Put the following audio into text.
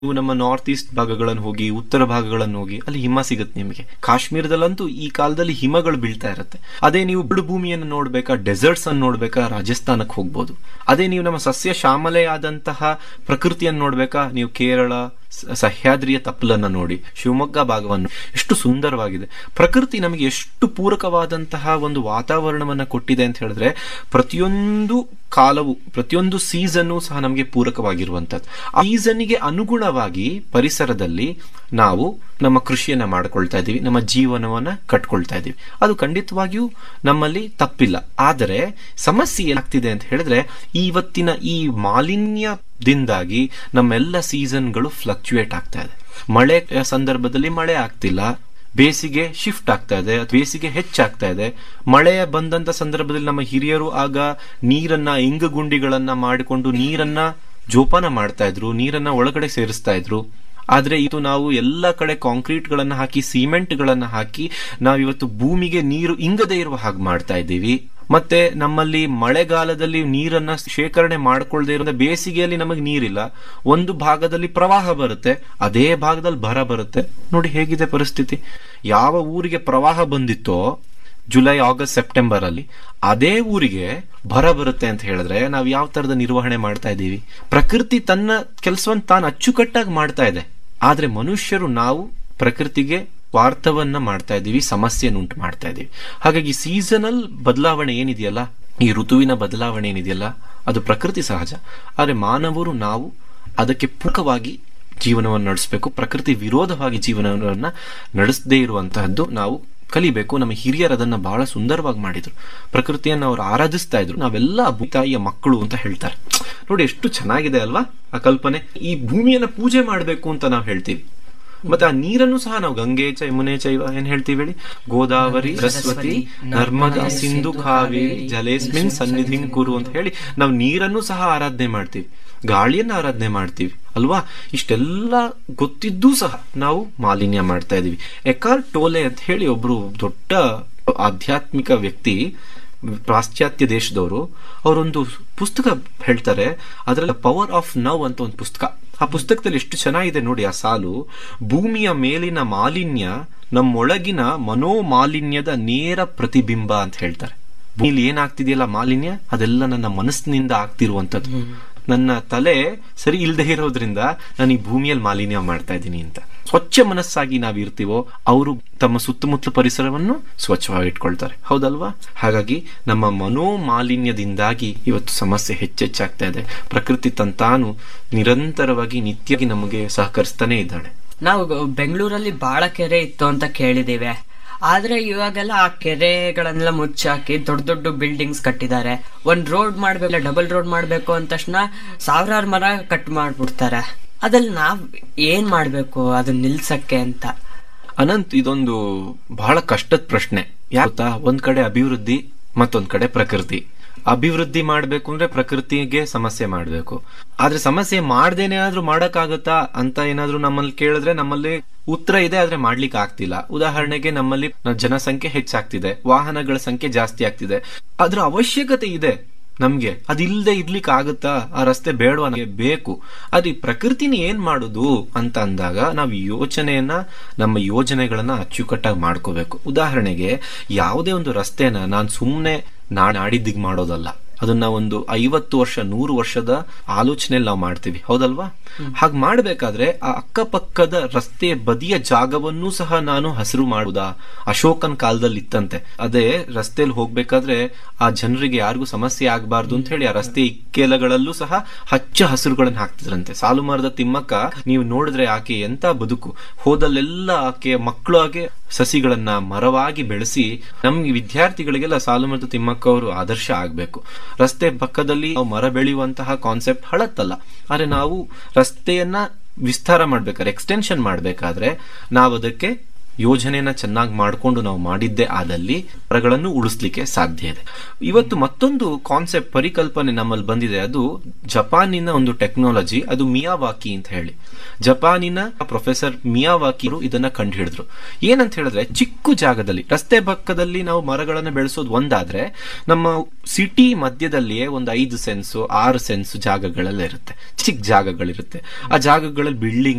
ನೀವು ನಮ್ಮ north East ಭಾಗಗಳನ್ನು ಹೋಗಿ ಉತ್ತರ ಭಾಗಗಳನ್ನು ಹೋಗಿ ಅಲ್ಲಿ ಹಿಮ ಸಿಗುತ್ತೆ ನಿಮಗೆ ಕಾಶ್ಮೀರದಲ್ಲಂತೂ ಈ ಕಾಲದಲ್ಲಿ ಹಿಮಗಳು ಬೀಳ್ತಾ ಇರುತ್ತೆ ಅದೇ ನೀವು ಬಿಡು ಭೂಮಿಯನ್ನು ನೋಡ್ಬೇಕಾ ಡೆಸರ್ಟ್ಸ್ ಅನ್ನು ನೋಡ್ಬೇಕಾ ರಾಜಸ್ಥಾನಕ್ಕೆ ಹೋಗ್ಬೋದು ಅದೇ ನೀವು ನಮ್ಮ ಸಸ್ಯ ಶ್ಯಾಮಲೆಯಾದಂತಹ ಪ್ರಕೃತಿಯನ್ನು ನೋಡ್ಬೇಕಾ ನೀವು ಕೇರಳ ಸ- ಸಹ್ಯಾದ್ರಿಯ ತಪ್ಪಲನ್ನ ನೋಡಿ ಶಿವಮೊಗ್ಗ ಭಾಗವನ್ನು ಎಷ್ಟು ಸುಂದರವಾಗಿದೆ ಪ್ರಕೃತಿ ನಮಗೆ ಎಷ್ಟು ಪೂರಕವಾದಂತಹ ಒಂದು ವಾತಾವರಣವನ್ನ ಕೊಟ್ಟಿದೆ ಅಂತ ಹೇಳಿದ್ರೆ ಪ್ರತಿಯೊಂದು ಕಾಲವು ಪ್ರತಿಯೊಂದು ಸೀಸನ್ನು ಸಹ ನಮಗೆ ಪೂರಕವಾಗಿರುವಂತದ್ದು ಆ ಸೀಸನ್ಗೆ ಅನುಗುಣವಾಗಿ ಪರಿಸರದಲ್ಲಿ ನಾವು ನಮ್ಮ ಕೃಷಿಯನ್ನ ಮಾಡ್ಕೊಳ್ತಾ ಇದೀವಿ ನಮ್ಮ ಜೀವನವನ್ನ ಕಟ್ಕೊಳ್ತಾ ಇದೀವಿ ಅದು ಖಂಡಿತವಾಗಿಯೂ ನಮ್ಮಲ್ಲಿ ತಪ್ಪಿಲ್ಲ ಆದರೆ ಸಮಸ್ಯೆ ಏನಾಗ್ತಿದೆ ಅಂತ ಹೇಳಿದ್ರೆ ಇವತ್ತಿನ ಈ ಮಾಲಿನ್ಯದಿಂದಾಗಿ ನಮ್ಮೆಲ್ಲ ಸೀಸನ್ಗಳು ಫ್ಲಕ್ಚುಯೇಟ್ ಆಗ್ತಾ ಇದೆ ಮಳೆ ಸಂದರ್ಭದಲ್ಲಿ ಮಳೆ ಆಗ್ತಿಲ್ಲ ಬೇಸಿಗೆ ಶಿಫ್ಟ್ ಆಗ್ತಾ ಇದೆ ಅಥವಾ ಬೇಸಿಗೆ ಹೆಚ್ಚಾಗ್ತಾ ಇದೆ ಮಳೆ ಬಂದಂತ ಸಂದರ್ಭದಲ್ಲಿ ನಮ್ಮ ಹಿರಿಯರು ಆಗ ನೀರನ್ನ ಇಂಗು ಗುಂಡಿಗಳನ್ನ ಮಾಡಿಕೊಂಡು ನೀರನ್ನ ಜೋಪಾನ ಮಾಡ್ತಾ ಇದ್ರು ನೀರನ್ನ ಒಳಗಡೆ ಸೇರಿಸ್ತಾ ಇದ್ರು ಆದ್ರೆ ಇದು ನಾವು ಎಲ್ಲ ಕಡೆ ಕಾಂಕ್ರೀಟ್ ಗಳನ್ನ ಹಾಕಿ ಸಿಮೆಂಟ್ ಗಳನ್ನ ಹಾಕಿ ನಾವಿವತ್ತು ಭೂಮಿಗೆ ನೀರು ಇಂಗದೇ ಇರುವ ಹಾಗೆ ಮಾಡ್ತಾ ಇದ್ದೀವಿ ಮತ್ತೆ ನಮ್ಮಲ್ಲಿ ಮಳೆಗಾಲದಲ್ಲಿ ನೀರನ್ನ ಶೇಖರಣೆ ಮಾಡ್ಕೊಳ್ದೇ ಇರೋ ಬೇಸಿಗೆಯಲ್ಲಿ ನಮಗೆ ನೀರಿಲ್ಲ ಒಂದು ಭಾಗದಲ್ಲಿ ಪ್ರವಾಹ ಬರುತ್ತೆ ಅದೇ ಭಾಗದಲ್ಲಿ ಬರ ಬರುತ್ತೆ ನೋಡಿ ಹೇಗಿದೆ ಪರಿಸ್ಥಿತಿ ಯಾವ ಊರಿಗೆ ಪ್ರವಾಹ ಬಂದಿತ್ತೋ ಜುಲೈ ಆಗಸ್ಟ್ ಸೆಪ್ಟೆಂಬರ್ ಅಲ್ಲಿ ಅದೇ ಊರಿಗೆ ಬರ ಬರುತ್ತೆ ಅಂತ ಹೇಳಿದ್ರೆ ನಾವು ಯಾವ ತರದ ನಿರ್ವಹಣೆ ಮಾಡ್ತಾ ಇದ್ದೀವಿ ಪ್ರಕೃತಿ ತನ್ನ ಕೆಲಸವನ್ನು ತಾನು ಅಚ್ಚುಕಟ್ಟಾಗಿ ಮಾಡ್ತಾ ಇದೆ ಆದ್ರೆ ಮನುಷ್ಯರು ನಾವು ಪ್ರಕೃತಿಗೆ ಸ್ವಾರ್ಥವನ್ನ ಮಾಡ್ತಾ ಇದ್ದೀವಿ ಸಮಸ್ಯೆಯನ್ನುಂಟು ಮಾಡ್ತಾ ಇದ್ದೀವಿ ಹಾಗಾಗಿ ಸೀಸನಲ್ ಬದಲಾವಣೆ ಏನಿದೆಯಲ್ಲ ಈ ಋತುವಿನ ಬದಲಾವಣೆ ಏನಿದೆಯಲ್ಲ ಅದು ಪ್ರಕೃತಿ ಸಹಜ ಆದ್ರೆ ಮಾನವರು ನಾವು ಅದಕ್ಕೆ ಪೂರಕವಾಗಿ ಜೀವನವನ್ನು ನಡೆಸಬೇಕು ಪ್ರಕೃತಿ ವಿರೋಧವಾಗಿ ಜೀವನವನ್ನ ನಡೆಸದೇ ಇರುವಂತಹದ್ದು ನಾವು ಕಲಿಬೇಕು ನಮ್ಮ ಹಿರಿಯರು ಅದನ್ನ ಬಹಳ ಸುಂದರವಾಗಿ ಮಾಡಿದ್ರು ಪ್ರಕೃತಿಯನ್ನು ಅವರು ಆರಾಧಿಸ್ತಾ ಇದ್ರು ನಾವೆಲ್ಲ ಭೂತಾಯಿಯ ಮಕ್ಕಳು ಅಂತ ಹೇಳ್ತಾರೆ ನೋಡಿ ಎಷ್ಟು ಚೆನ್ನಾಗಿದೆ ಅಲ್ವಾ ಆ ಕಲ್ಪನೆ ಈ ಭೂಮಿಯನ್ನ ಪೂಜೆ ಮಾಡಬೇಕು ಅಂತ ನಾವು ಹೇಳ್ತೀವಿ ಮತ್ತೆ ಆ ನೀರನ್ನು ಸಹ ನಾವು ಗಂಗೆ ಚ ಯಮುನೆ ಚೈವ ಏನ್ ಹೇಳ್ತೀವಿ ಹೇಳಿ ಗೋದಾವರಿ ಸರಸ್ವತಿ ನರ್ಮದಾ ಸಿಂಧು ಕಾವೇರಿ ಜಲೇಸ್ಮಿನ್ ಸನ್ನಿಧಿಂ ಕುರು ಅಂತ ಹೇಳಿ ನಾವು ನೀರನ್ನು ಸಹ ಆರಾಧನೆ ಮಾಡ್ತೀವಿ ಗಾಳಿಯನ್ನ ಆರಾಧನೆ ಮಾಡ್ತೀವಿ ಅಲ್ವಾ ಇಷ್ಟೆಲ್ಲ ಗೊತ್ತಿದ್ದೂ ಸಹ ನಾವು ಮಾಲಿನ್ಯ ಮಾಡ್ತಾ ಇದೀವಿ ಎಕಾರ್ ಟೋಲೆ ಅಂತ ಹೇಳಿ ಒಬ್ರು ದೊಡ್ಡ ಆಧ್ಯಾತ್ಮಿಕ ವ್ಯಕ್ತಿ ಪಾಶ್ಚಾತ್ಯ ದೇಶದವರು ಅವರೊಂದು ಪುಸ್ತಕ ಹೇಳ್ತಾರೆ ಅದರಲ್ಲಿ ಪವರ್ ಆಫ್ ನವ್ ಅಂತ ಒಂದು ಪುಸ್ತಕ ಆ ಪುಸ್ತಕದಲ್ಲಿ ಎಷ್ಟು ಚೆನ್ನಾಗಿದೆ ನೋಡಿ ಆ ಸಾಲು ಭೂಮಿಯ ಮೇಲಿನ ಮಾಲಿನ್ಯ ನಮ್ಮೊಳಗಿನ ಮನೋಮಾಲಿನ್ಯದ ನೇರ ಪ್ರತಿಬಿಂಬ ಅಂತ ಹೇಳ್ತಾರೆ ಭೂಮಿಲಿ ಏನಾಗ್ತಿದೆಯಲ್ಲ ಮಾಲಿನ್ಯ ಅದೆಲ್ಲ ನನ್ನ ಮನಸ್ಸಿನಿಂದ ಆಗ್ತಿರುವಂತದ್ದು ನನ್ನ ತಲೆ ಸರಿ ಇಲ್ಲದೆ ಇರೋದ್ರಿಂದ ನಾನು ಈ ಭೂಮಿಯಲ್ಲಿ ಮಾಲಿನ್ಯ ಮಾಡ್ತಾ ಇದ್ದೀನಿ ಅಂತ ಸ್ವಚ್ಛ ಮನಸ್ಸಾಗಿ ನಾವು ಇರ್ತೀವೋ ಅವರು ತಮ್ಮ ಸುತ್ತಮುತ್ತಲ ಪರಿಸರವನ್ನು ಸ್ವಚ್ಛವಾಗಿ ಇಟ್ಕೊಳ್ತಾರೆ ಹೌದಲ್ವಾ ಹಾಗಾಗಿ ನಮ್ಮ ಮನೋಮಾಲಿನ್ಯದಿಂದಾಗಿ ಇವತ್ತು ಸಮಸ್ಯೆ ಹೆಚ್ಚೆಚ್ಚಾಗ್ತಾ ಇದೆ ಪ್ರಕೃತಿ ತಂತಾನು ನಿರಂತರವಾಗಿ ನಿತ್ಯವಾಗಿ ನಮಗೆ ಸಹಕರಿಸ್ತಾನೆ ಇದ್ದಾಳೆ ನಾವು ಬೆಂಗಳೂರಲ್ಲಿ ಬಹಳ ಕೆರೆ ಇತ್ತು ಅಂತ ಕೇಳಿದ್ದೇವೆ ಆದ್ರೆ ಇವಾಗೆಲ್ಲ ಆ ಕೆರೆಗಳನ್ನೆಲ್ಲ ಮುಚ್ಚಾಕಿ ದೊಡ್ಡ ದೊಡ್ಡ ಬಿಲ್ಡಿಂಗ್ಸ್ ಕಟ್ಟಿದ್ದಾರೆ ಒಂದ್ ರೋಡ್ ಮಾಡ್ಬೇಕು ಡಬಲ್ ರೋಡ್ ಮಾಡ್ಬೇಕು ಅಂದ ತಕ್ಷಣ ಸಾವಿರಾರು ಮರ ಕಟ್ ಮಾಡ್ಬಿಡ್ತಾರೆ ಅದ್ರಲ್ಲಿ ನಾವ್ ಏನ್ ಮಾಡ್ಬೇಕು ಅದನ್ನ ನಿಲ್ಸಕ್ಕೆ ಅಂತ ಅನಂತ್ ಇದೊಂದು ಬಹಳ ಕಷ್ಟದ ಪ್ರಶ್ನೆ ಯಾಕಂತ ಒಂದ್ ಕಡೆ ಅಭಿವೃದ್ಧಿ ಮತ್ತೊಂದ್ ಕಡೆ ಪ್ರಕೃತಿ ಅಭಿವೃದ್ಧಿ ಮಾಡ್ಬೇಕು ಅಂದ್ರೆ ಪ್ರಕೃತಿಗೆ ಸಮಸ್ಯೆ ಮಾಡ್ಬೇಕು ಆದ್ರೆ ಸಮಸ್ಯೆ ಮಾಡ್ದೇನೆ ಆದ್ರೂ ಮಾಡಕ್ಕಾಗತ್ತಾ ಅಂತ ಏನಾದ್ರೂ ನಮ್ಮಲ್ಲಿ ಕೇಳಿದ್ರೆ ನಮ್ಮಲ್ಲಿ ಉತ್ತರ ಇದೆ ಆದ್ರೆ ಮಾಡ್ಲಿಕ್ಕೆ ಆಗ್ತಿಲ್ಲ ಉದಾಹರಣೆಗೆ ನಮ್ಮಲ್ಲಿ ಜನಸಂಖ್ಯೆ ಹೆಚ್ಚಾಗ್ತಿದೆ ವಾಹನಗಳ ಸಂಖ್ಯೆ ಜಾಸ್ತಿ ಆಗ್ತಿದೆ ಅದ್ರ ಅವಶ್ಯಕತೆ ಇದೆ ನಮ್ಗೆ ಅದಿಲ್ದೆ ಇರ್ಲಿಕ್ಕೆ ಆಗುತ್ತಾ ಆ ರಸ್ತೆ ಬೇಡವಾ ನಮಗೆ ಬೇಕು ಅದು ಈ ಪ್ರಕೃತಿನ ಏನ್ ಮಾಡುದು ಅಂತ ಅಂದಾಗ ನಾವು ಯೋಚನೆಯನ್ನ ನಮ್ಮ ಯೋಜನೆಗಳನ್ನ ಅಚ್ಚುಕಟ್ಟಾಗಿ ಮಾಡ್ಕೋಬೇಕು ಉದಾಹರಣೆಗೆ ಯಾವುದೇ ಒಂದು ರಸ್ತೆನ ನಾನು ಸುಮ್ಮನೆ ನಾಡಿದ್ದಿಗೆ ಮಾಡೋದಲ್ಲ ಅದನ್ನ ಒಂದು ಐವತ್ತು ವರ್ಷ ನೂರು ವರ್ಷದ ಆಲೋಚನೆಯಲ್ಲಿ ನಾವು ಮಾಡ್ತೀವಿ ಹೌದಲ್ವಾ ಹಾಗೆ ಮಾಡ್ಬೇಕಾದ್ರೆ ಆ ಅಕ್ಕಪಕ್ಕದ ರಸ್ತೆಯ ಬದಿಯ ಜಾಗವನ್ನೂ ಸಹ ನಾನು ಹಸಿರು ಮಾಡುದಾ ಅಶೋಕನ್ ಕಾಲದಲ್ಲಿ ಇತ್ತಂತೆ ಅದೇ ರಸ್ತೆಯಲ್ಲಿ ಹೋಗ್ಬೇಕಾದ್ರೆ ಆ ಜನರಿಗೆ ಯಾರಿಗೂ ಸಮಸ್ಯೆ ಆಗಬಾರ್ದು ಅಂತ ಹೇಳಿ ಆ ರಸ್ತೆ ಇಕ್ಕೆಲಗಳಲ್ಲೂ ಸಹ ಹಚ್ಚ ಹಸಿರುಗಳನ್ನ ಹಾಕ್ತಿದ್ರಂತೆ ಸಾಲು ಮರದ ತಿಮ್ಮಕ್ಕ ನೀವು ನೋಡಿದ್ರೆ ಆಕೆ ಎಂತ ಬದುಕು ಹೋದಲ್ಲೆಲ್ಲ ಆಕೆ ಮಕ್ಕಳು ಆಗಿ ಸಸಿಗಳನ್ನ ಮರವಾಗಿ ಬೆಳೆಸಿ ನಮ್ಗೆ ವಿದ್ಯಾರ್ಥಿಗಳಿಗೆಲ್ಲ ಸಾಲು ಮರದ ತಿಮ್ಮಕ್ಕ ಅವರು ಆದರ್ಶ ಆಗ್ಬೇಕು ರಸ್ತೆ ಪಕ್ಕದಲ್ಲಿ ನಾವು ಮರ ಬೆಳೆಯುವಂತಹ ಕಾನ್ಸೆಪ್ಟ್ ಹಳತ್ತಲ್ಲ ಆದ್ರೆ ನಾವು ರಸ್ತೆಯನ್ನ ವಿಸ್ತಾರ ಮಾಡ್ಬೇಕಾದ್ರೆ ಎಕ್ಸ್ಟೆನ್ಷನ್ ಮಾಡ್ಬೇಕಾದ್ರೆ ನಾವು ಅದಕ್ಕೆ ಯೋಜನೆನ ಚೆನ್ನಾಗಿ ಮಾಡ್ಕೊಂಡು ನಾವು ಮಾಡಿದ್ದೇ ಆದಲ್ಲಿ ಮರಗಳನ್ನು ಉಳಿಸ್ಲಿಕ್ಕೆ ಸಾಧ್ಯ ಇದೆ ಇವತ್ತು ಮತ್ತೊಂದು ಕಾನ್ಸೆಪ್ಟ್ ಪರಿಕಲ್ಪನೆ ನಮ್ಮಲ್ಲಿ ಬಂದಿದೆ ಅದು ಜಪಾನಿನ ಒಂದು ಟೆಕ್ನಾಲಜಿ ಅದು ಮಿಯಾವಾಕಿ ಅಂತ ಹೇಳಿ ಜಪಾನಿನ ಪ್ರೊಫೆಸರ್ ಮಿಯಾವಾಕಿ ಇದನ್ನ ಕಂಡು ಹಿಡಿದ್ರು ಏನಂತ ಹೇಳಿದ್ರೆ ಚಿಕ್ಕ ಜಾಗದಲ್ಲಿ ರಸ್ತೆ ಪಕ್ಕದಲ್ಲಿ ನಾವು ಮರಗಳನ್ನು ಬೆಳೆಸೋದು ಒಂದಾದ್ರೆ ನಮ್ಮ ಸಿಟಿ ಮಧ್ಯದಲ್ಲಿಯೇ ಒಂದು ಐದು ಸೆನ್ಸ್ ಆರು ಸೆನ್ಸ್ ಜಾಗಗಳೆಲ್ಲ ಇರುತ್ತೆ ಚಿಕ್ಕ ಜಾಗಗಳಿರುತ್ತೆ ಆ ಜಾಗಗಳಲ್ಲಿ ಬಿಲ್ಡಿಂಗ್